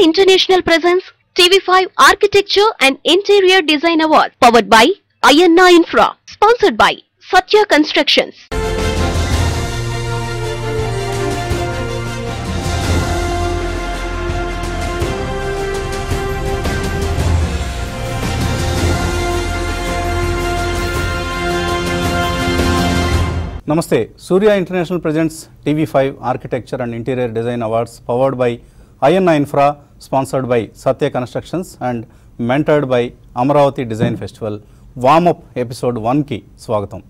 International presents TV5 Architecture and Interior Design Award powered by Ayanna Infra sponsored by Satya Constructions. నమస్తే Surya international presents TV five architecture and interior design awards powered by INI infra sponsored by Satya constructions and mentored by Amaravati design festival warm up episode వన్కి స్వాగతం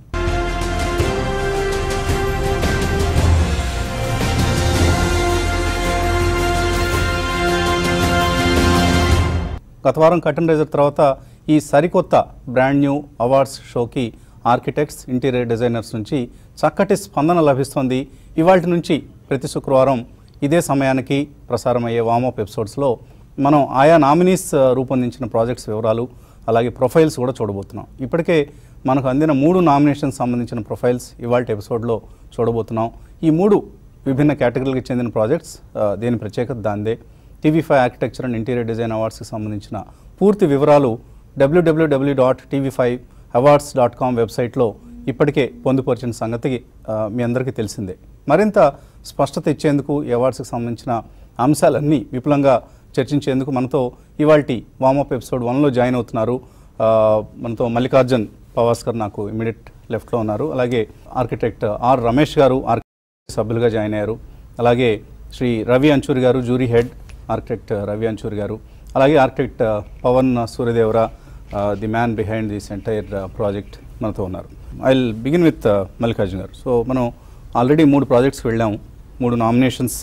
గత వారం curtain raiser తర్వాత ఈ సరికొత్త brand new awards షోకి architects interior designers నుంచి చక్కటి స్పందన లభిస్తోంది ఇవాటి నుంచి ప్రతి శుక్రవారం ఇదే సమయానికి ప్రసారమయ్యే వామప్ ఎపిసోడ్స్లో మనం ఆయా నామినీస్ ఆ, రూపొందించిన ప్రాజెక్ట్స్ వివరాలు అలాగే ప్రొఫైల్స్ కూడా చూడబోతున్నాం ఇప్పటికే మనకు అందిన మూడు నామినేషన్స్ సంబంధించిన ప్రొఫైల్స్ ఇవాళ ఎపిసోడ్లో చూడబోతున్నాం ఈ మూడు విభిన్న కేటగిరీలకు చెందిన ప్రాజెక్ట్స్ ఆ, దీని ప్రత్యేకత దాందే TV five architecture and interior design అవార్డ్స్కి సంబంధించిన పూర్తి వివరాలు డబ్ల్యూడబ్ల్యూడబ్ల్యూ dot TV five awards dot com వెబ్సైట్లో ఇప్పటికే పొందుపరిచిన సంగతి ఆ, మీ అందరికీ తెలిసిందే మరింత స్పష్టత ఇచ్చేందుకు ఈ అవార్డ్స్కి సంబంధించిన అంశాలన్నీ విపులంగా చర్చించేందుకు మనతో ఇవాల్టి వామప్ ఎపిసోడ్ వన్లో జాయిన్ అవుతున్నారు ఆ, మనతో మల్లికార్జున్ పవాస్కర్ నాకు ఇమీడియట్ లెఫ్ట్లో ఉన్నారు అలాగే ఆర్కిటెక్ట్ ఆర్ రమేష్ గారు ఆర్కిటెక్ట్ సభ్యులుగా జాయిన్ అయ్యారు అలాగే Shri Ravi Anchuri garu jury head architect Ravi Anchuri garu అలాగే architect Pavan Suryadevara the man behind this entire project మనతో ఉన్నారు I will begin with Mallikarjun garu so మనం ఆల్రెడీ మూడు ప్రాజెక్ట్స్కి వెళ్ళాము మూడు నామినేషన్స్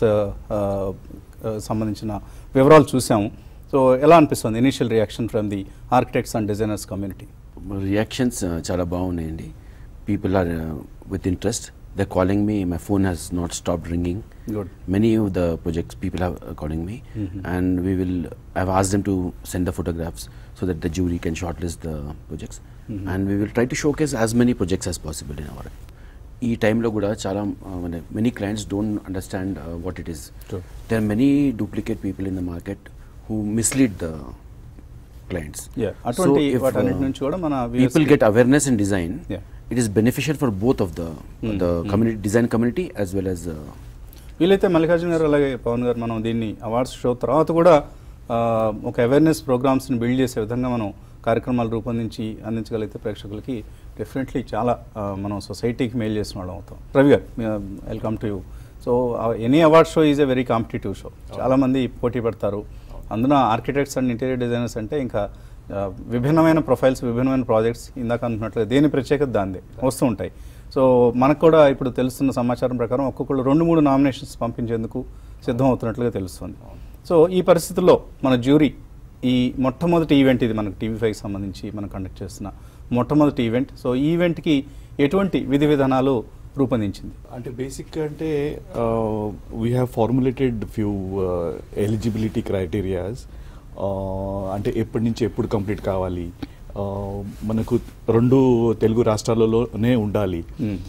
సంబంధించిన వివరాలు చూసాము సో ఎలా అనిపిస్తుంది initial reaction from the architects and designers community reactions చాలా బాగున్నాయండి people are with interest the calling me my phone has not stop ringing good many of the projects people have uh, calling me and we will i've asked them to send the photographs so that the jury can shortlist the projects and we will try to showcase as many projects as possible in our ఈ టైంలో కూడా చాలా many clients don't understand what it is True. There are many duplicate people in the market who mislead the clients Yeah, అటువంటి వాటన్నిటి నుంచి కూడా మన viewers people కి- get awareness in design Yeah. It is beneficial for both of the the community design community as well as వీలైతే మల్లికార్జున గారు అలాగే పవన్ గారు మనం దీన్ని అవార్డ్స్ షో తర్వాత కూడా ఆ, ఒక అవేర్నెస్ ప్రోగ్రామ్స్ని బిల్డ్ చేసే విధంగా మనం కార్యక్రమాలు రూపొందించి అందించగలిగితే ప్రేక్షకులకి డెఫినెట్లీ చాలా ఆ, మనం సొసైటీకి మేలు చేసిన వాళ్ళం అవుతాం Ravi garu welcome to you so any award show is a very competitive show చాలామంది పోటీ పడతారు అందున ఆర్కిటెక్ట్స్ అండ్ ఇంటీరియర్ డిజైనర్స్ అంటే ఇంకా ఆ, విభిన్నమైన ప్రొఫైల్స్ విభిన్నమైన ప్రాజెక్ట్స్ ఇందాక అనుకున్నట్లుగా దేని ప్రత్యేకత దాందే వస్తూ ఉంటాయి సో మనకు కూడా ఇప్పుడు తెలుస్తున్న సమాచారం ప్రకారం ఒక్కొక్కళ్ళు రెండు మూడు నామినేషన్స్ పంపించేందుకు సిద్ధం అవుతున్నట్లుగా తెలుస్తుంది సో ఈ పరిస్థితుల్లో మన జ్యూరీ ఈ మొట్టమొదటి ఈవెంట్ ఇది మనకు టీవీ ఫైవ్కి సంబంధించి మనం కండక్ట్ చేస్తున్న మొట్టమొదటి ఈవెంట్ సో ఈ ఈవెంట్కి ఎటువంటి విధి విధానాలు రూపొందించింది అంటే బేసిక్ అంటే we have formulated few eligibility criterias అంటే ఎప్పటి నుంచి ఎప్పుడు కంప్లీట్ కావాలి uh, మనకు రెండు తెలుగు రాష్ట్రాలలోనే ఉండాలి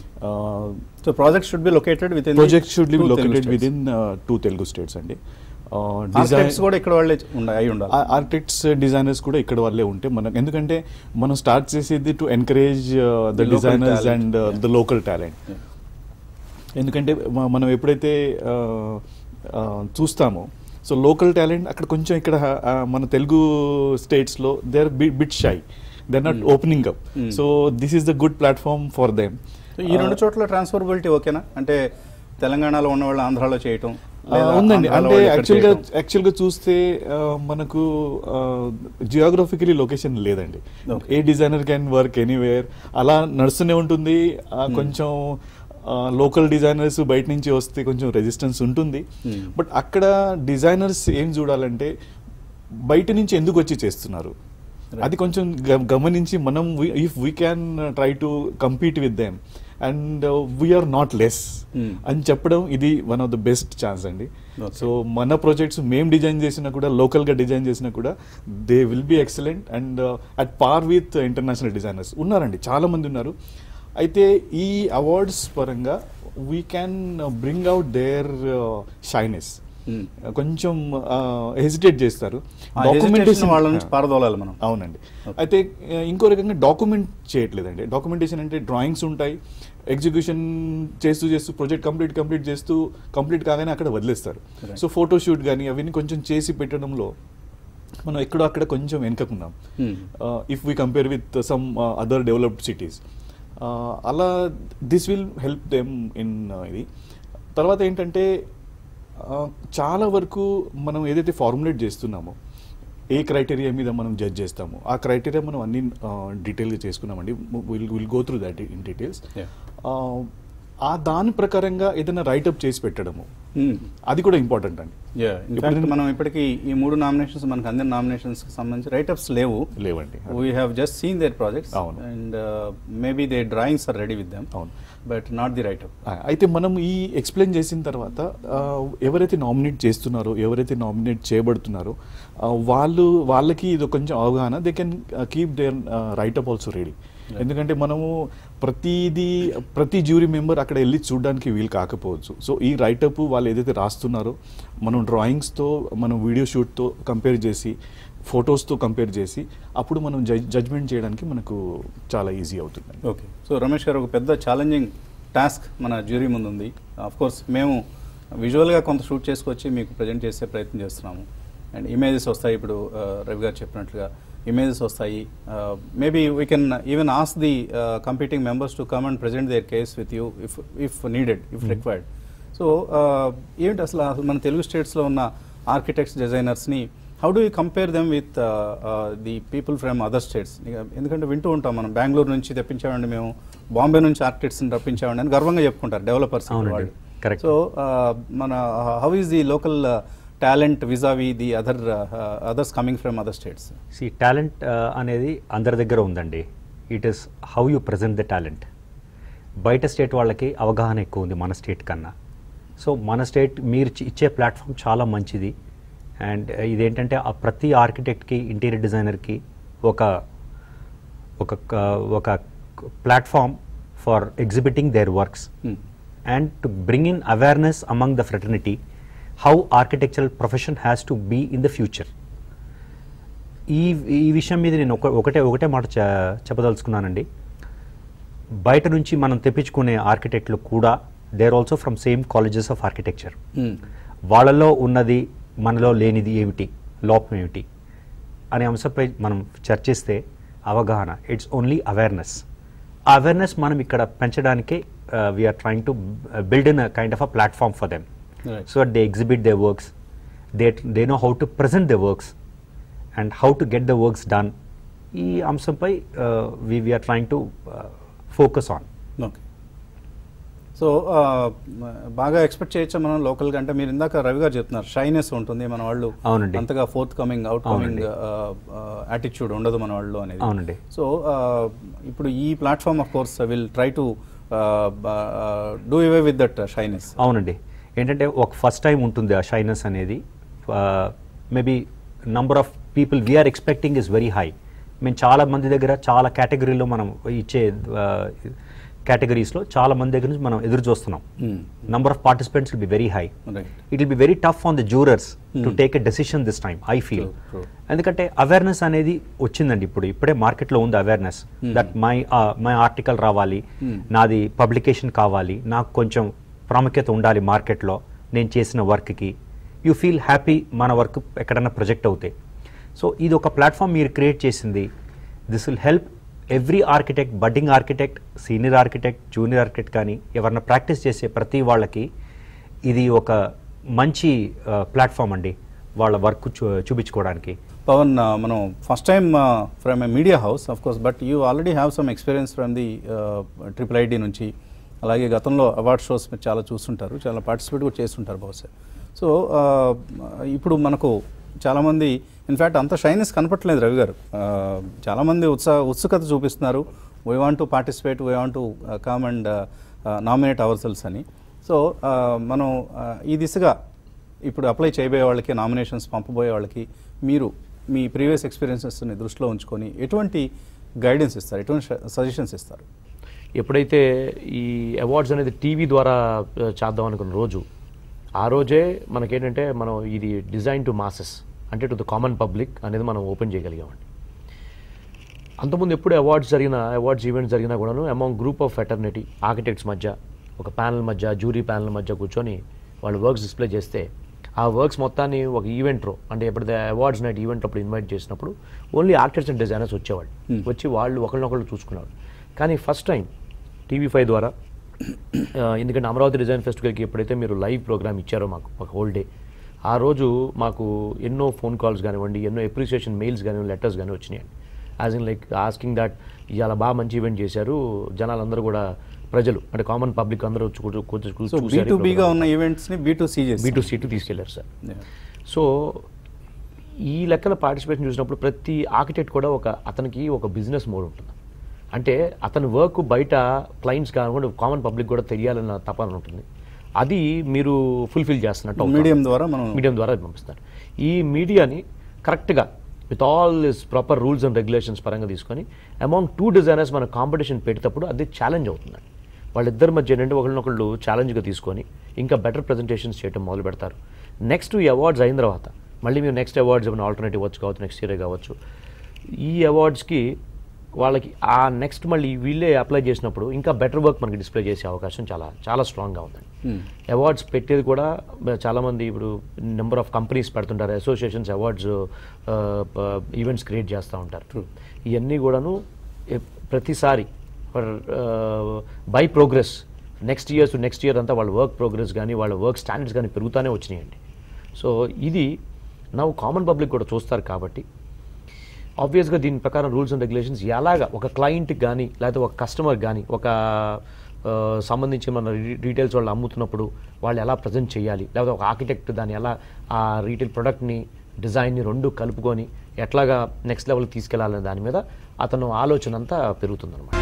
so project should be located with project should be located within two Telugu states అండి డిజైన్స్ కూడా ఇక్కడ వాళ్ళే ఉండ- అయి ఉండాలి ఆర్కిటెక్ట్స్ డిజైనర్స్ కూడా ఇక్కడ వాళ్ళే ఉంటే మనకు ఎందుకంటే మనం స్టార్ట్ చేసేది to encourage the The local designers talent. And Yeah. The local talent Yeah. ఎందుకంటే మ- మనం ఎప్పుడైతే ఆ, ఆ, చూస్తామో సో లోకల్ టాలెంట్ అక్కడ కొంచెం ఇక్కడ ఆ, మన తెలుగు స్టేట్స్లో they are bit shy they are not opening up Mm. So this is the good platform for them so ఈ రెండు చోట్ల ట్రాన్స్ఫర్బిలిటీ ఓకేనా అంటే తెలంగాణలో ఉన్న వాళ్ళు ఆంధ్రాలో చేయటం లేదా ఉందండి ఆంధ్రాలో అంటే వాళ్ళు ఇక్కడ యాక్చువల్గా చేయటం. యాక్చువల్గా చూస్తే ఆ, మనకు జియోగ్రఫికలీ లొకేషన్ లేదండి Okay. A designer can work anywhere అలా నడుస్తూనే ఉంటుంది ఆ, కొంచెం లోకల్ డిజైనర్స్ బయట నుంచి వస్తే కొంచెం రెసిస్టెన్స్ ఉంటుంది Hmm. బట్ అక్కడ డిజైనర్స్ ఏం చూడాలంటే బయట నుంచి ఎందుకు వచ్చి చేస్తున్నారు Right. అది కొంచెం గ- గమనించి మనం if we can try to compete with them and we are not less Hmm. అని చెప్పడం ఇది one of the best chance అండి Okay. సో మన ప్రాజెక్ట్స్ మేము డిజైన్ చేసినా కూడా లోకల్గా డిజైన్ చేసినా కూడా they will be excellent and at par with international designers ఉన్నారండి చాలా మంది ఉన్నారు అయితే ఈ అవార్డ్స్ పరంగా we can bring out their shyness Hmm. కొంచెం హెసిటేట్ చేస్తారు ఆ hesitation వాళ్ళ నుంచి పారదోలాలి మనం అవునండి అయితే ఆ, ఇంకో రకంగా డాక్యుమెంట్ చేయట్లేదండి డాక్యుమెంటేషన్ అంటే డ్రాయింగ్స్ ఉంటాయి ఎగ్జిక్యూషన్ చేస్తూ చేస్తూ ప్రాజెక్ట్ కంప్లీట్ కంప్లీట్ చేస్తూ కంప్లీట్ కాగానే అక్కడ వదిలేస్తారు Right. సో ఫోటో షూట్ కానీ అవన్నీ కొంచెం చేసి పెట్టడంలో మనం ఎక్కడో అక్కడ కొంచెం వెనుకకున్నాం Hmm. If we compare with some other developed cities అలా this will help them in ఇది తర్వాత ఏంటంటే uh, చాలా వరకు మనం ఏదైతే ఫార్ములేట్ చేస్తున్నామో ఏ క్రైటీరియా మీద మనం జడ్జ్ చేస్తామో ఆ క్రైటీరియా మనం అన్ని డీటెయిల్గా చేసుకున్నామండి will will go through that in details Yeah. ఆ దాని ప్రకారంగా ఏదైనా రైటప్ చేసి పెట్టడము Hmm. అది కూడా ఇంపార్టెంట్ అండి Yeah, in fact, మనం ఇప్పటికి ఈ మూడు నామినేషన్స్ మనకు అందిన నామినేషన్స్ కి సంబంధించి రైటప్స్ లేవు లేవండి we have just seen their projects అవును. And maybe they drawings are ready with them అవును. బట్ నాట్ ది రైటప్ ఆ, అయితే మనం ఈ ఎక్స్ప్లెయిన్ చేసిన తర్వాత ఆ, ఎవరైతే నామినేట్ చేస్తున్నారో ఎవరైతే నామినేట్ చేయబడుతున్నారో ఆ, వాళ్ళు వాళ్ళకి ఇది కొంచెం అవగాహన they can keep their writeup also ready ఎందుకంటే మనము ప్రతిదీ ప్రతి జ్యూరీ మెంబర్ అక్కడ వెళ్ళి చూడడానికి వీలు కాకపోవచ్చు సో ఈ రైటప్ వాళ్ళు ఏదైతే రాస్తున్నారో మనం డ్రాయింగ్స్తో మనం వీడియో షూట్తో కంపేర్ చేసి ఫొటోస్తో కంపేర్ చేసి అప్పుడు మనం జడ్జ్మెంట్ చేయడానికి మనకు చాలా ఈజీ అవుతుంది ఓకే సో రమేష్ గారు ఒక పెద్ద ఛాలెంజింగ్ టాస్క్ మన జ్యూరీ ముందు ఉంది ఆఫ్ కోర్స్ మేము విజువల్గా కొంత షూట్ చేసుకొచ్చి మీకు ప్రజెంట్ చేసే ప్రయత్నం చేస్తున్నాము అండ్ ఇమేజెస్ వస్తాయి ఇప్పుడు ఆ, రవి గారు చెప్పినట్లుగా ఇమేజెస్ వస్తాయి maybe we can even ask the competing members to come and present their case with you if if needed if required so ఏంటి అసలు అసలు మన తెలుగు స్టేట్స్లో ఉన్న ఆర్కిటెక్ట్స్ డిజైనర్స్ని how do you compare them with the people from other states ఎందుకంటే వింటూ ఉంటాం మనం బెంగళూరు నుంచి తెప్పించామండి మేము బాంబే నుంచి ఆర్కిటెక్ట్స్ని రప్పించామండి అని గర్వంగా చెప్పుకుంటారు డెవలపర్స్ అవునండి. వాళ్ళు Correct. సో మన how is the local talent vis-a-vis the other others coming from other states see talent అనేది అందరి దగ్గర ఉందండి it is how you present the talent బయట స్టేట్ వాళ్ళకి అవగాహన ఎక్కువ ఉంది మన స్టేట్ కన్నా సో మన స్టేట్ మీరు చి- ఇచ్చే ప్లాట్ఫామ్ చాలా మంచిది అండ్ ఇదేంటంటే ఆ ప్రతి ఆర్కిటెక్ట్కి ఇంటీరియర్ డిజైనర్కి ఒక ఒక క- ఒక platform for exhibiting their works and to bring in awareness among the fraternity how architectural profession has to be in the future ఈ ఈ విషయం మీద నేను ఒక ఒకటే ఒకటే మాట చె- చెప్పదలుచుకున్నానండి బయట నుంచి మనం తెప్పించుకునే ఆర్కిటెక్ట్లు కూడా their also from same colleges of architecture వాళ్ళలో ఉన్నది మనలో లేనిది ఏమిటి లోపం ఏమిటి అనే అంశంపై మనం చర్చిస్తే అవగాహన ఇట్స్ ఓన్లీ అవేర్నెస్ ఆ అవేర్నెస్ మనం ఇక్కడ పెంచడానికే we are trying to build in kind of a platform for them Right. So they exhibit they works they they know how to present the works and how to get the works done ఈ అంశంపై we we are trying to focus on okay so బాగా expect చేయొచ్చా మనం లోకల్గా అంటే మీరు ఇందాక రవి గారు చెప్తున్నారు షైనెస్ ఉంటుంది మన వాళ్ళు అవునండి. అంతగా ఫోర్త్ కమింగ్ అవుట్ కమింగ్ అవునండి. యాటిట్యూడ్ ఉండదు మన వాళ్ళు అనేది అవునండి. సో ఇప్పుడు ఈ platform of course will try to do away with that shyness అవునండి ఏంటంటే ఒక ఫస్ట్ టైం ఉంటుంది ఆ షైనెస్ అనేది maybe number of people we are expecting is very high మేము చాలా మంది దగ్గర చాలా కేటగిరీలో మనం ఇచ్చే కేటగిరీస్లో చాలా మంది దగ్గర నుంచి మనం ఎదురు చూస్తున్నాం number of participants will be very high Right. It will be very tough on the jurors to take a decision this time I feel True, true. ఎందుకంటే అవేర్నెస్ అనేది వచ్చిందండి ఇప్పుడు ఇప్పుడే మార్కెట్లో ఉంది awareness that my my article రావాలి నాది publication కావాలి నాకు కొంచెం ప్రాముఖ్యత ఉండాలి మార్కెట్లో నేను చేసిన వర్క్కి యూ ఫీల్ హ్యాపీ మన వర్క్ ఎక్కడన్నా ప్రొజెక్ట్ అవుతాయి సో ఇది ఒక ప్లాట్ఫామ్ మీరు క్రియేట్ చేసింది this will help every architect budding architect senior architect junior architect కానీ ఎవరన్నా ప్రాక్టీస్ చేసే ప్రతి వాళ్ళకి ఇది ఒక మంచి ప్లాట్ఫామ్ అండి వాళ్ళ వర్క్ చూ చూపించుకోవడానికి పవన్ uh, మనం first time from a media house of course but you already have some experience from the triple ID నుంచి అలాగే గతంలో అవార్డ్ షోస్ మీరు చాలా చూస్తుంటారు చాలా పార్టిసిపేట్ కూడా చేస్తుంటారు బహుశా సో ఇప్పుడు మనకు చాలామంది ఇన్ఫ్యాక్ట్ అంత షైనెస్ కనపట్లేదు రవి గారు Uh, చాలామంది ఉత్సాహ ఉత్సుకత చూపిస్తున్నారు why want to participate why want to come and nominate our selves అని సో మనం uh, ఈ దిశగా ఇప్పుడు అప్లై చేయబోయే వాళ్ళకి నామినేషన్స్ పంపబోయే వాళ్ళకి మీరు మీ ప్రీవియస్ ఎక్స్పీరియన్సెస్ని దృష్టిలో ఉంచుకొని ఎటువంటి గైడెన్స్ ఇస్తారు ఎటువంటి సజెషన్స్ ఇస్తారు ఎప్పుడైతే ఈ అవార్డ్స్ అనేది టీవీ ద్వారా ఆ, చేద్దాం అనుకున్న రోజు ఆ రోజే మనకేంటంటే మనం ఇది డిజైన్ టు మాసెస్ అంటే టు ద కామన్ పబ్లిక్ అనేది మనం ఓపెన్ చేయగలిగామండి అంతకుముందు ఎప్పుడు అవార్డ్స్ జరిగిన అవార్డ్స్ ఈవెంట్స్ జరిగినా కూడాను among group of fraternity architects మధ్య ఒక ప్యానల్ మధ్య జూరీ ప్యానల్ మధ్య కూర్చొని వాళ్ళు వర్క్స్ డిస్ప్లే చేస్తే ఆ వర్క్స్ మొత్తాన్ని ఒక ఈవెంట్లో అంటే ఎప్పుడైతే అవార్డ్స్ నైట్ ఈవెంట్ అప్పుడు ఇన్వైట్ చేసినప్పుడు ఓన్లీ ఆర్కిటెక్ట్స్ అండ్ డిజైనర్స్ వచ్చేవాళ్ళు వచ్చి వాళ్ళు ఒకరినొకళ్ళు చూసుకున్నారు కానీ ఫస్ట్ టైం టీవీ ఫైవ్ ద్వారా ఆ, ఎందుకంటే అమరావతి డిజైన్ ఫెస్టివల్కి ఎప్పుడైతే మీరు లైవ్ ప్రోగ్రామ్ ఇచ్చారో మాకు ఒక హోల్ డే ఆ రోజు మాకు ఎన్నో ఫోన్ కాల్స్ కానివ్వండి ఎన్నో అప్రిసియేషన్ మెయిల్స్ కానివ్వండి లెటర్స్ కానీ వచ్చినాయండి as in like asking that ఇవాళ బాగా మంచి ఈవెంట్ చేశారు జనాలందరూ కూడా ప్రజలు అంటే కామన్ పబ్లిక్ అందరూ వచ్చి కూర్చో- కూర్చో- సో బీ చూశారు టు ఈ బీగా program. ఉన్న ఈవెంట్స్ని బీ టు సి చేసి బీ టు సీటు తీసుకెళ్లారు సార్ సో ఈ లెక్కన పార్టిసిపేషన్ చూసినప్పుడు ప్రతి ఆర్కిటెక్ట్ కూడా ఒక అతనికి ఒక బిజినెస్ మోడ్ ఉంటుంది అంటే అతని వర్క్ బయట క్లయింట్స్ కాకుండా కామన్ పబ్లిక్ కూడా తెలియాలన్న తపన ఉంటుంది అది మీరు ఫుల్ఫిల్ చేస్తున్నట్టు అవుతుంది. మీడియం ద్వారా మనం మీడియం ద్వారా పంపిస్తారు ఈ మీడియాని కరెక్ట్గా with all this proper rules and regulations పరంగా తీసుకొని అమాంగ్ టూ డిజైనర్స్ మన కాంపిటీషన్ పెట్టేటప్పుడు అది ఛాలెంజ్ అవుతుందండి వాళ్ళిద్దరి మధ్య ఏంటంటే ఒకరినొకళ్ళు ఛాలెంజ్గా తీసుకొని ఇంకా బెటర్ ప్రజెంటేషన్స్ చేయడం మొదలు పెడతారు నెక్స్ట్ ఈ అవార్డ్స్ అయిన తర్వాత మళ్ళీ మీరు నెక్స్ట్ అవార్డ్స్ ఏమైనా ఆల్టర్నేటివ్ వచ్చు కావచ్చు నెక్స్ట్ ఇయర్ కావచ్చు ఈ అవార్డ్స్కి వాళ్ళకి ఆ నెక్స్ట్ మళ్ళీ వీళ్ళే అప్లై చేసినప్పుడు ఇంకా బెటర్ వర్క్ మనకి డిస్ప్లే చేసే అవకాశం చాలా చాలా స్ట్రాంగ్గా ఉందండి అవార్డ్స్ పెట్టేది కూడా బ- చాలామంది ఇప్పుడు నెంబర్ ఆఫ్ కంపెనీస్ పెడుతుంటారు అసోసియేషన్స్ అవార్డ్స్ ఈవెంట్స్ క్రియేట్ చేస్తూ ఉంటారు ఇవన్నీ కూడాను ఎ- ప్రతిసారి by progress next years next year అంతా వాళ్ళ వర్క్ ప్రోగ్రెస్ కానీ వాళ్ళ వర్క్ స్టాండర్డ్స్ కానీ పెరుగుతూనే వచ్చినాయండి సో ఇది నవ్వు కామన్ పబ్లిక్ కూడా చూస్తారు కాబట్టి ఆబ్వియస్గా దీని ప్రకారం రూల్స్ అండ్ రెగ్యులేషన్స్ ఎలాగా ఒక క్లయింట్కి కానీ లేకపోతే ఒక కస్టమర్ కానీ ఒక ఆ, సంబంధించి మన రీటైల్స్ వాళ్ళు అమ్ముతున్నప్పుడు వాళ్ళు ఎలా ప్రజెంట్ చేయాలి లేకపోతే ఒక ఆర్కిటెక్ట్ దాన్ని ఎలా ఆ రీటైల్ ప్రొడక్ట్ని డిజైన్ని రెండు కలుపుకొని ఎట్లాగా నెక్స్ట్ లెవెల్ తీసుకెళ్లాలనే దాని మీద అతను ఆలోచన అంతా పెరుగుతుందన్నమాట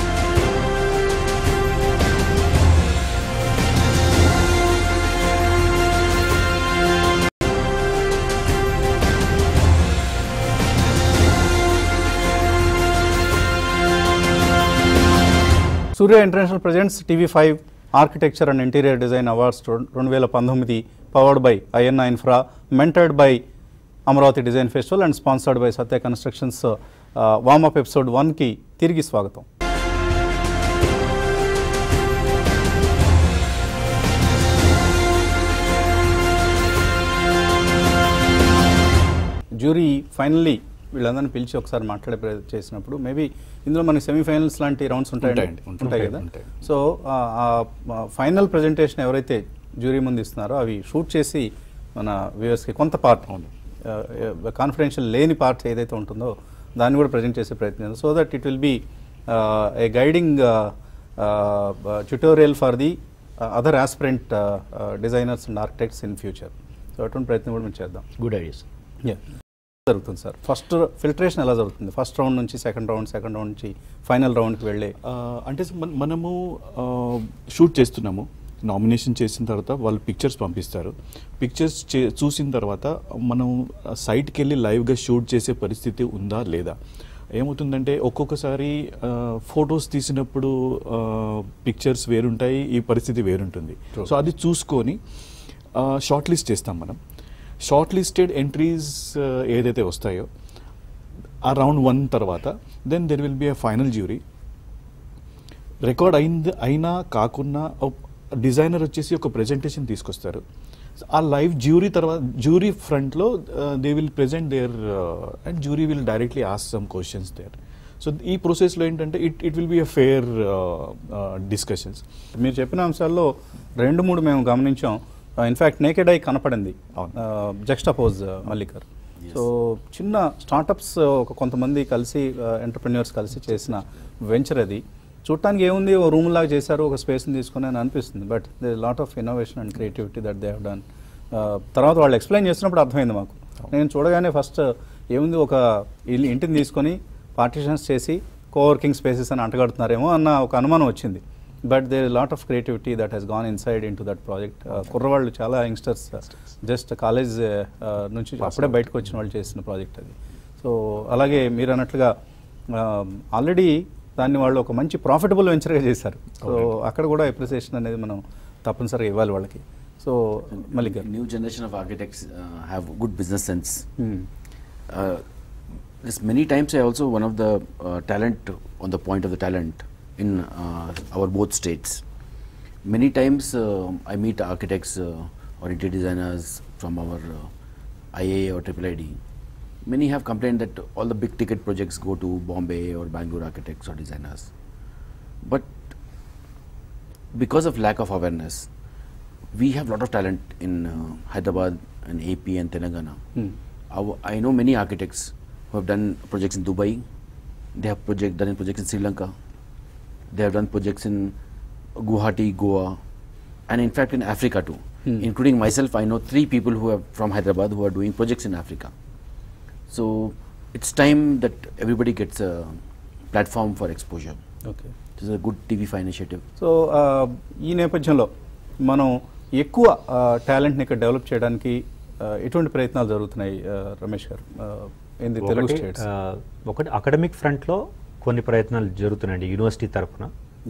Surya international presents TV five architecture and interior design awards రెండు వేల పంతొమ్మిది powered by INI infra mentored by Amaravati design festival and sponsored by Satya constructions warmup episode వన్కి తిరిగి స్వాగతం జ్యూరీ ఫైనల్లీ వీళ్ళందరినీ పిలిచి ఒకసారి మాట్లాడే ప్రయత్నం చేసినప్పుడు మేబీ ఇందులో మనకి సెమీఫైనల్స్ లాంటి రౌండ్స్ ఉంటాయండి ఉంటాయండి, ఉంటాయి, ఉంటాయి కదా ఉంటాయి. సో ఫైనల్ ప్రజెంటేషన్ ఎవరైతే జ్యూరీ ముందు ఇస్తున్నారో అవి షూట్ చేసి మన వ్యూవర్స్కి కొంత పార్ట్ కాన్ఫిడెన్షియల్ లేని పార్ట్ ఏదైతే ఉంటుందో దాన్ని కూడా ప్రజెంట్ చేసే ప్రయత్నం so that it will be a guiding tutorial for the other aspirant designers and architects in future so అటువంటి ప్రయత్నం కూడా మేము చేద్దాం గుడ్ ఐడియాస్ Yeah. జరుగుతుంది సార్ ఫస్ట్ ఫిల్టరేషన్ ఎలా జరుగుతుంది ఫస్ట్ రౌండ్ నుంచి సెకండ్ రౌండ్ సెకండ్ రౌండ్ నుంచి ఫైనల్ రౌండ్కి వెళ్ళే ఆ, అంటే మన- మనము షూట్ చేస్తున్నాము నామినేషన్ చేసిన తర్వాత వాళ్ళు పిక్చర్స్ పంపిస్తారు పిక్చర్స్ చే చూసిన తర్వాత మనం సైట్కి వెళ్ళి లైవ్గా షూట్ చేసే పరిస్థితి ఉందా లేదా ఏమవుతుందంటే ఒక్కొక్కసారి ఫొటోస్ తీసినప్పుడు పిక్చర్స్ వేరుంటాయి ఈ పరిస్థితి వేరుంటుంది సో అది చూసుకొని షార్ట్ లిస్ట్ చేస్తాం మనం షార్ట్ లిస్టెడ్ ఎంట్రీస్ ఏదైతే వస్తాయో ఆ రౌండ్ వన్ తర్వాత then there will be a final jury record అయింది అయినా కాకున్నా డిజైనర్ వచ్చేసి ఒక ప్రెజెంటేషన్ తీసుకొస్తారు ఆ లైవ్ జ్యూరీ తర్వాత జ్యూరీ ఫ్రంట్లో they will present there and jury will directly ask some questions there so ఈ ప్రాసెస్లో ఏంటంటే it it will be a fair discussions మీరు చెప్పిన అంశాల్లో రెండు మూడు మేము గమనించాం ఇన్ఫ్యాక్ట్ నేకెడ్ ఐ కనపడింది అవును. జక్స్టపోజ్ మల్లికర్ సో చిన్న స్టార్టప్స్ ఒక కొంతమంది కలిసి ఎంటర్ప్రెన్యూర్స్ కలిసి చేసిన వెంచర్ అది చూడటానికి ఏముంది ఓ రూమ్ లాగా చేశారు ఒక స్పేస్ని తీసుకుని అని అనిపిస్తుంది but they lot of innovation and creativity that they have done తర్వాత వాళ్ళు ఎక్స్ప్లెయిన్ చేసినప్పుడు అర్థమైంది మాకు నేను చూడగానే ఫస్ట్ ఏముంది ఒక ఇల్లు ఇంటిని తీసుకొని పార్టిషన్స్ చేసి కోవర్కింగ్ స్పేసెస్ అని అంటగడుతున్నారేమో అన్న ఒక అనుమానం వచ్చింది but there lot of creativity that he's gone inside into that project కుర్రవాళ్ళు చాలా యంగ్స్టర్స్ జస్ట్ కాలేజ్ నుంచి అప్పుడే బయటకు వచ్చిన వాళ్ళు చేసిన ప్రాజెక్ట్ అది సో అలాగే మీరు అన్నట్లుగా ఆల్రెడీ దాన్ని వాళ్ళు ఒక మంచి ప్రాఫిటబుల్ వెంచర్గా చేశారు సో అక్కడ కూడా అప్రిసియేషన్ అనేది మనం తప్పనిసరిగా ఇవ్వాలి వాళ్ళకి సో మల్లిక్ గారు New generation of architects uh, have good business sense. Uh, this many times I also one of the uh, talent on the point of the talent in uh, our both states. Many times uh, I meet architects uh, or interior designers from our uh, IA or IIID. Many have complained that all the big ticket projects go to Bombay or Bangalore architects or designers. But because of lack of awareness, we have a lot of talent in uh, Hyderabad and AP and Telangana. Our, I know many architects who have done projects in Dubai. They have project done projects in Sri Lanka. They have done projects in Guwahati, Goa, and in fact in Africa too. Including myself, I know three people who are from Hyderabad who are doing projects in Africa. So it's time that everybody gets a platform for exposure. Okay This is a good TV5 initiative. So ఆ, ఈ నేపథ్యంలో మనం ఎక్కువ టాలెంట్ని ఇక్కడ develop చేయడానికి ఆ, ఎటువంటి ప్రయత్నాలు జరుగుతున్నాయి ఆ, రమేష్ గారు ఇన్ ది తెలుగు ఒకటి స్టేట్స్ ఆ, ఒకటి అకాడమిక్ ఫ్రంట్లో కొన్ని ప్రయత్నాలు జరుగుతున్నాయండి యూనివర్సిటీ తరఫున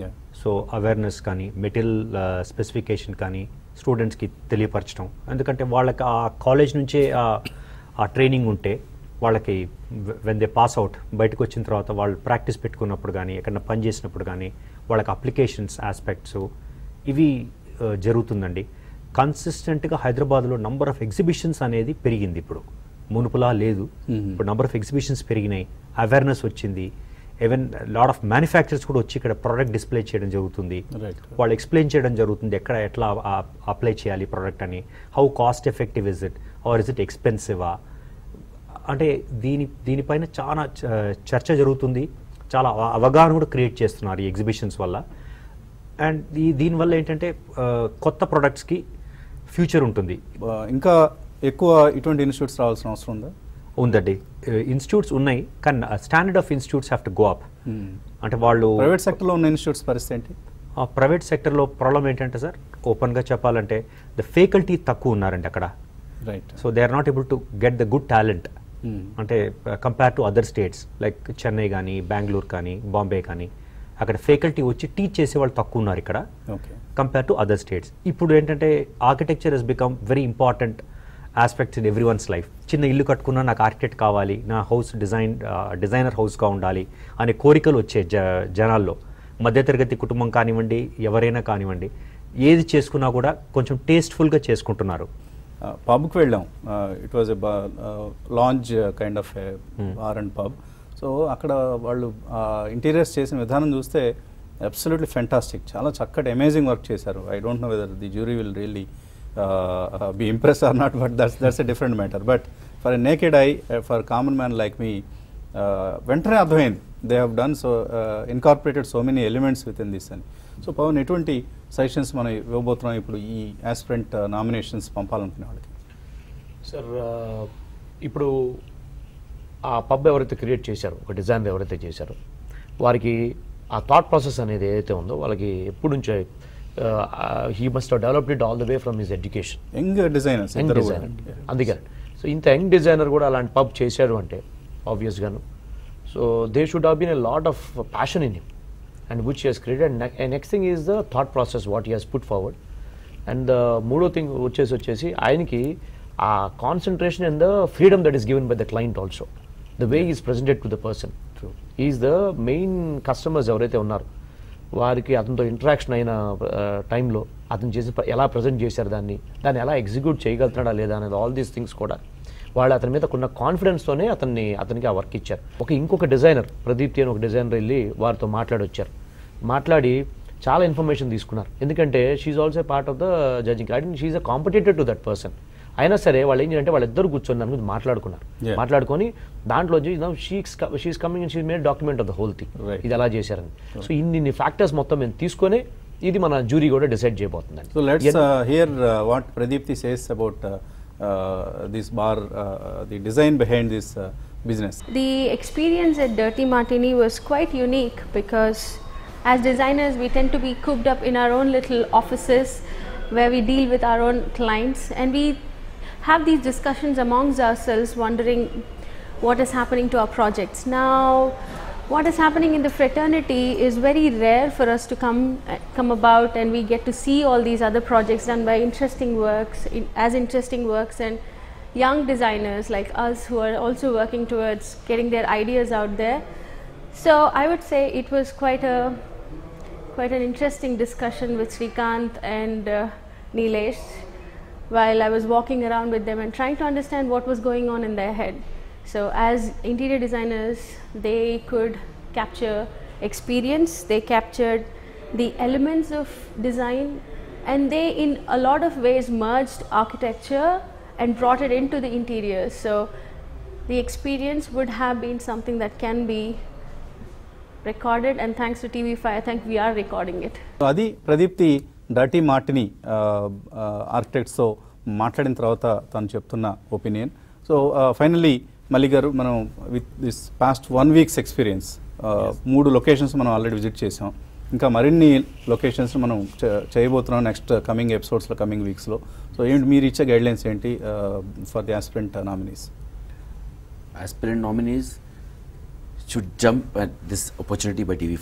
సో అవేర్నెస్ కానీ మెటీరియల్ స్పెసిఫికేషన్ కానీ స్టూడెంట్స్కి తెలియపరచడం ఎందుకంటే వాళ్ళకి ఆ కాలేజ్ నుంచే ఆ- ఆ ట్రైనింగ్ ఉంటే వాళ్ళకి వెన్ దే పాస్ అవుట్ బయటకు వచ్చిన తర్వాత వాళ్ళు ప్రాక్టీస్ పెట్టుకున్నప్పుడు కానీ ఎక్కడన్నా పని చేసినప్పుడు కానీ వాళ్ళకి అప్లికేషన్స్ ఆస్పెక్ట్స్ ఇవి ఆ, జరుగుతుందండి కన్సిస్టెంట్గా హైదరాబాద్లో నంబర్ ఆఫ్ ఎగ్జిబిషన్స్ అనేది పెరిగింది ఇప్పుడు మునుపులా లేదు ఇప్పుడు నంబర్ ఆఫ్ ఎగ్జిబిషన్స్ పెరిగినాయి అవేర్నెస్ వచ్చింది ఈవెన్ లాట్ ఆఫ్ మ్యానుఫ్యాక్చర్స్ కూడా వచ్చి ఇక్కడ ప్రోడక్ట్ డిస్ప్లే చేయడం జరుగుతుంది Right. వాళ్ళు ఎక్స్ప్లెయిన్ చేయడం జరుగుతుంది ఎక్కడ ఎట్లా అప్లై చేయాలి ప్రోడక్ట్ అని how cost effective is it or is it ఎక్స్పెన్సివా అంటే దీని దీనిపైన చాలా చ- చర్చ జరుగుతుంది చాలా అవ- అవగాహన కూడా క్రియేట్ చేస్తున్నారు ఈ ఎగ్జిబిషన్స్ వల్ల అండ్ ఈ దీనివల్ల ఏంటంటే ఆ, కొత్త ప్రొడక్ట్స్కి ఫ్యూచర్ ఉంటుంది ఇంకా ఎక్కువ ఇటువంటి ఇన్స్టిట్యూట్స్ రావాల్సిన అవసరం ఉందా ఉందండి ఇన్స్టిట్యూట్స్ ఉన్నాయి కానీ standard of institutes have to go up అంటే వాళ్ళు ప్రైవేట్ సెక్టర్లో ఉన్న ఇన్స్టిట్యూట్స్ పరిస్థితి ఏంటి ఆ ప్రైవేట్ సెక్టర్లో ప్రాబ్లం ఏంటంటే సార్ ఓపెన్గా చెప్పాలంటే ద ఫ్యాకల్టీ తక్కువ ఉన్నారండి అక్కడ right so they are not able to get the good talent అంటే compare to other states like Chennai కానీ బెంగళూరు కానీ బాంబే కానీ అక్కడ ఫ్యాకల్టీ వచ్చి టీచ్ చేసే వాళ్ళు తక్కువ ఉన్నారు ఇక్కడ okay compare to other states ఇప్పుడు ఏంటంటే architecture has become very important aspects in every one's life చిన్న ఇల్లు కట్టుకున్నా నాకు ఆర్కిటెక్ట్ కావాలి నా హౌస్ డిజైన్ డిజైనర్ హౌస్గా ఉండాలి అనే కోరికలు వచ్చే జ జనాల్లో మధ్యతరగతి కుటుంబం కానివ్వండి ఎవరైనా కానివ్వండి ఏది చేసుకున్నా కూడా కొంచెం టేస్ట్ఫుల్గా చేసుకుంటున్నారు పబ్కి వెళ్ళాం it was a launch kind of bar and pub so అక్కడ వాళ్ళు ఇంటీరియర్స్ చేసిన విధానం చూస్తే అబ్సల్యూట్లీ ఫెంటాస్టిక్ చాలా చక్కటి అమేజింగ్ వర్క్ చేశారు I don't know whether the jury will really be impress or not but that's that's a different matter but for a naked eye for common man like me వెంటనే అర్థమైంది they have done so incorporated so many elements within this అని so Pawan ఎటువంటి suggestions మనం ఇవ్వబోతున్నాం ఇప్పుడు ఈ aspirant nominations పంపాలనుకునే వాళ్ళకి sir ఆ, ఇప్పుడు ఆ పబ్ ఎవరైతే క్రియేట్ చేశారో ఒక డిజైన్ ఎవరైతే చేశారో వారికి ఆ థాట్ ప్రాసెస్ అనేది ఏదైతే ఉందో వాళ్ళకి ఎప్పటి నుంచో he must developed it all the way from his education young designers young designer అందుకే సో ఇంత యంగ్ డిజైనర్ కూడా అలాంటి పబ్ చేశాడు అంటే ఆబ్వియస్గాను so they should have been a lot of passion in him and which he's created next thing is the thought process what he he's put forward and మూడో thing వచ్చేసి వచ్చేసి ఆయనకి ఆ concentration and the freedom that is given by the client also the way is presented to the person is the main customers ఎవరైతే ఉన్నారో వారికి అతనితో interaction అయిన టైంలో అతను చేసి ప్ర- ఎలా ప్రజెంట్ చేశారు దాన్ని దాన్ని ఎలా ఎగ్జిక్యూట్ చేయగలుగుతున్నాడా లేదా అనేది ఆల్ దీస్ థింగ్స్ కూడా వాళ్ళు అతని మీద ఉన్న కాన్ఫిడెన్స్తోనే అతన్ని అతనికి ఆ వర్క్ ఇచ్చారు ఒక ఇంకొక డిజైనర్ ప్రదీప్తి అని ఒక డిజైనర్ వెళ్ళి వారితో మాట్లాడొచ్చారు మాట్లాడి చాలా ఇన్ఫర్మేషన్ తీసుకున్నారు ఎందుకంటే she's also part of the judging and she's a competitor to that person అయినా సరే వాళ్ళు ఏం చేయాలంటే వాళ్ళిద్దరు కూర్చొని దాని గురించి మాట్లాడుకున్నారు Yeah. మాట్లాడుకొని దాంట్లో she's coming she's made document of the whole thing Right. ఇది ఎలా చేశారని సో ఇన్ని ఫ్యాక్టర్స్ మొత్తం మేము తీసుకొని ఇది మన జ్యూరీ కూడా డిసైడ్ చేయబోతుందండి So let's uh, hear uh, what Pradeepti says about uh, uh, this bar, uh, the design behind this uh, business. The experience at Dirty Martini was quite unique because as designers we tend to be cooped up in our own little offices where we deal with our own clients and we have these discussions amongst ourselves wondering what is happening to our projects. Now what is happening in the fraternity is very rare for us to come uh, come about and we get to see all these other projects done by interesting works in, as interesting works and young designers like us who are also working towards getting their ideas out there so i would say it was quite a quite an interesting discussion with Srikant and uh, Nilesh while I was walking around with them and trying to understand what was going on in their head. So, as interior designers, they could capture experience, they captured the elements of design, and they, in a lot of ways, merged architecture and brought it into the interiors. So, the experience would have been something that can be recorded, and thanks to TV5, I think we are recording it. సో అది Pradeepti dirty మార్టిని ఆర్కిటెక్ట్స్తో మాట్లాడిన తర్వాత తను చెప్తున్న opinion so finally Malli garu మనం with this past one weeks experience మూడు locations మనం already visit చేసాం ఇంకా మరిన్ని లొకేషన్స్ మనం చే- చేయబోతున్నాం నెక్స్ట్ కమింగ్ ఎపిసోడ్స్లో కమింగ్ వీక్స్లో సో ఏంటి మీరు ఇచ్చే గైడ్లైన్స్ ఏంటి for the aspirant nominees aspirant nominees should jump at this opportunity by TV5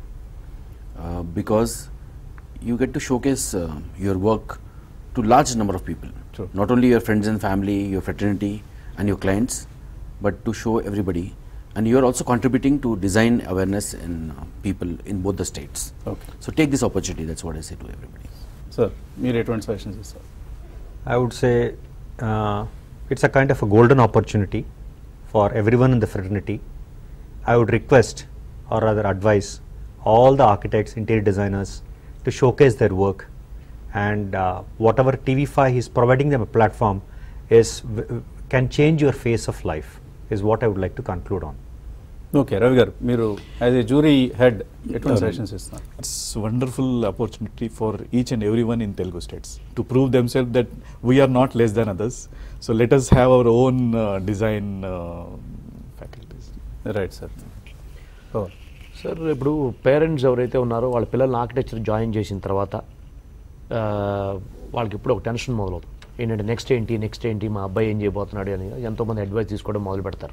uh, because you get to showcase uh, your work to large number of people. True. Not only your friends and family, your fraternity and your clients, but to show everybody. And you are also contributing to design awareness in uh, people in both the states. Okay So take this opportunity. That's what I say to everybody. Sir మీరు ఎటువంటి suggestions ఇస్తారు I would say uh, it's a kind of a golden opportunity for everyone in the fraternity. I would request or rather advise all the architects, interior designers to showcase their work and uh, whatever TV5 is providing them a platform is w- w- can change your face of life is what I would like to conclude on. Okay Ravi garu మీరు as a jury head ఎటువంటి suggestions ఇస్తున్నారు It's wonderful opportunity for each and everyone in Telugu states to prove themselves that we are not less than others. So let us have our own uh, design uh, faculties. Right sir Pavan sir ఇప్పుడు parents ఎవరైతే ఉన్నారో వాళ్ళ పిల్లల్ని architecture join చేసిన తర్వాత ఆ, వాళ్ళకి ఇప్పుడు ఒక టెన్షన్ మొదలవుతుంది ఏంటంటే నెక్స్ట్ ఏంటి నెక్స్ట్ ఏంటి మా అబ్బాయి ఏం చేయబోతున్నాడు అని ఎంతోమంది అడ్వైస్ తీసుకోవడం మొదలు పెడతారు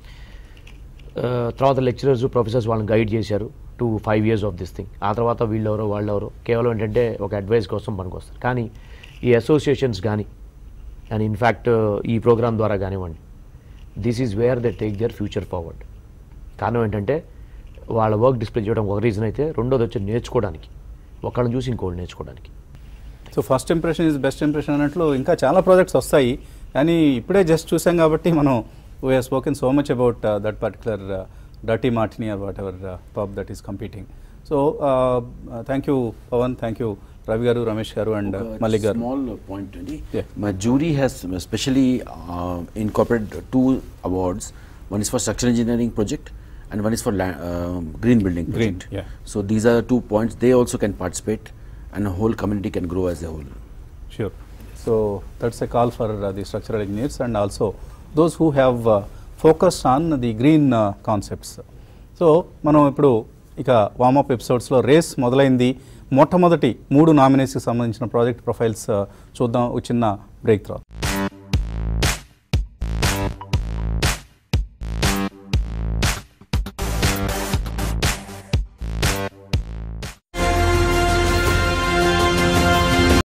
ఆ, తర్వాత లెక్చరర్స్ ప్రొఫెసర్స్ వాళ్ళని గైడ్ చేశారు to five years of this thing ఆ తర్వాత వీళ్ళెవరో వాళ్ళెవరో కేవలం ఏంటంటే ఒక అడ్వైస్ కోసం పనికొస్తారు కానీ ఈ అసోసియేషన్స్ కానీ అండ్ ఇన్ఫ్యాక్ట్ ఈ ప్రోగ్రామ్ ద్వారా కానివ్వండి this is where they take their future forward కారణం ఏంటంటే వాళ్ళ వర్క్ డిస్ప్లే చేయడం ఒక రీజన్ అయితే రెండోది వచ్చి నేర్చుకోవడానికి ఒకళ్ళని చూసి ఇంకోళ్ళు నేర్చుకోవడానికి so first impression is best impression అన్నట్లు ఇంకా చాలా ప్రాజెక్ట్స్ వస్తాయి కానీ ఇప్పుడే జస్ట్ చూసాం కాబట్టి మనం we have spoken so much about that particular dirty martini or whatever pub that is competing so thank you Pavan thank you Ravi garu Ramesh గారు అండ్ Uh, మల్లిక్ గారు Small uh, point, Andy. Yeah. My jury has specially uh, incorporated two awards. One is for structural engineering project, and one is for la- uh, green building Green, project. yeah. So these are the two points. They also can participate, and the whole community can grow as a whole. Sure. So that's a call for uh, the structural engineers and also those who have uh, focused on the green uh, concepts. So మనం ఇప్పుడు ఇక warm up ఎపిసోడ్స్లో race మొదలైంది మొట్టమొదటి మూడు నామినేషన్కి సంబంధించిన project profiles చూద్దాం ఒక చిన్న బ్రేక్ తర్వాత